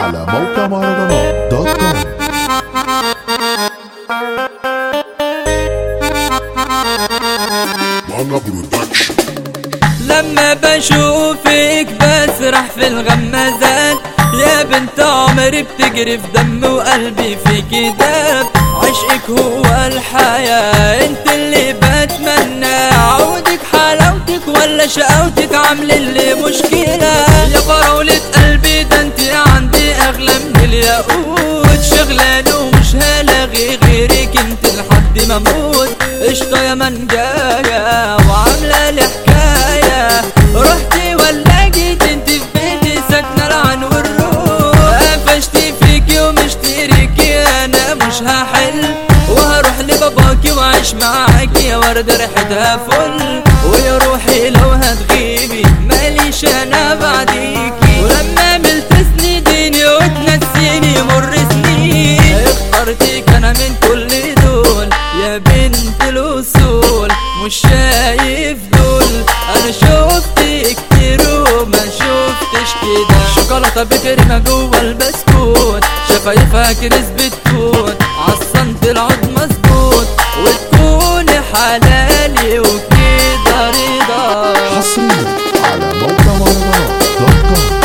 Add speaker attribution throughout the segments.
Speaker 1: على موقع مهرجانات دوت كوم
Speaker 2: مانا برودكشن
Speaker 3: لما بشوفك بسرح في الغمازات يا بنت عمري بتجري في دم وقلبي في كتاب عشقك هو الحياة انت اللي بتمنى عودك حلاوتك ولا شقاوتك عامل اللي مشكلة يا فراولة قلبي ده انت عندي اغلى من الياقوت شغلانة ومش هلاغي غيرك انت لحد ما اموت قشطة يا منجاية وعاملة لي حكاية رحتي ولا جيت انت في بيتي ساكنة العن والروح قفشتي فيكي ومشتريكي انا مش هحل وهروح لباباكي واعيش معاكي يا وردة ريحتها فل ويا روحي لو هتغيبي ماليش انا بعديكي ولما ملت سنديني وتنسيني مر سنين اخترتك انا من كل دول يا بنت الاصول مش شايف دول انا شفت كتير وما شفتش كده شوكولاته بكريمه جوه البسكوت شفايفها كريس بتكون عالصنت العود مظبوط وتكوني حلالي وكده رضا
Speaker 1: حصريا على موقع مهرجانات دوت كوم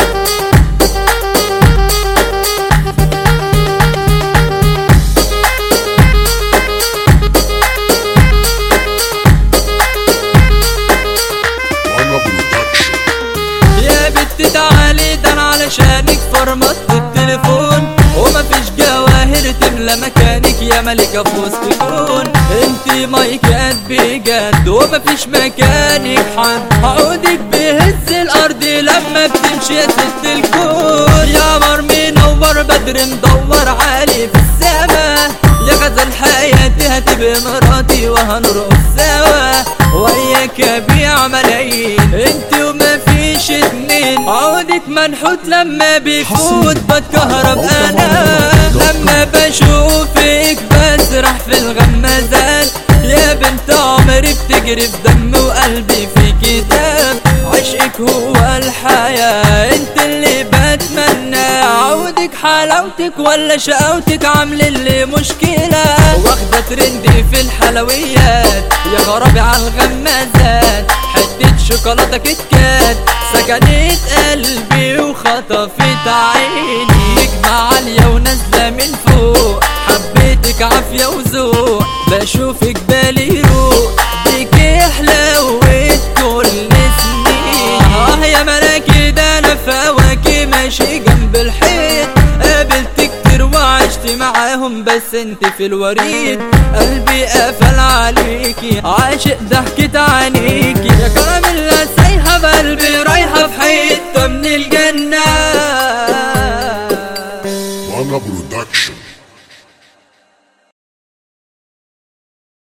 Speaker 2: مانا برودكشن
Speaker 3: يا بنت تعالي ده انا علشانك فرمت التليفون ومفيش جواهر تملى مكانك يا ملكة في وسط كون انتي مايكات بجد ومفيش مكانك حد عودك بيهز الارض لما بتمشي يا ست الكون يا قمر منور بدر مدور عالي في السما يا غزل حياتي هتبقى مراتي وهنرقص سوا وياك ابيع ملايين انت وما فيش اتنين عودك منحوت لما بيفوت بتكهرب انا لما بشوفك بسرح في الغمازات يا بنت عمري بتجري في دم وقلبي في كتاب عشقك هو الحياة انت اللي بتمنى عودك حلاوتك ولا شقاوتك عامل اللي مشكلة واخدة ترندي في الحلويات يا خرابي على الغمازات حتة شوكولاتة كيت كات سكنت قلبي وخطفت عيني نجمة عالية ونازلة من فوق حبيتك عافية وذوق بشوفك بالي روق بيك حلاوة كل سنين اه يا ملاكي ده انا فواكي ماشي جنب الحيط قابلت كتير وعشت معاهم بس انت في الوريد قلبي قفل عليكي عاشق ضحكة عينيكي يا كراميلا سايحة بقلبي رايحة في حتة من الجنة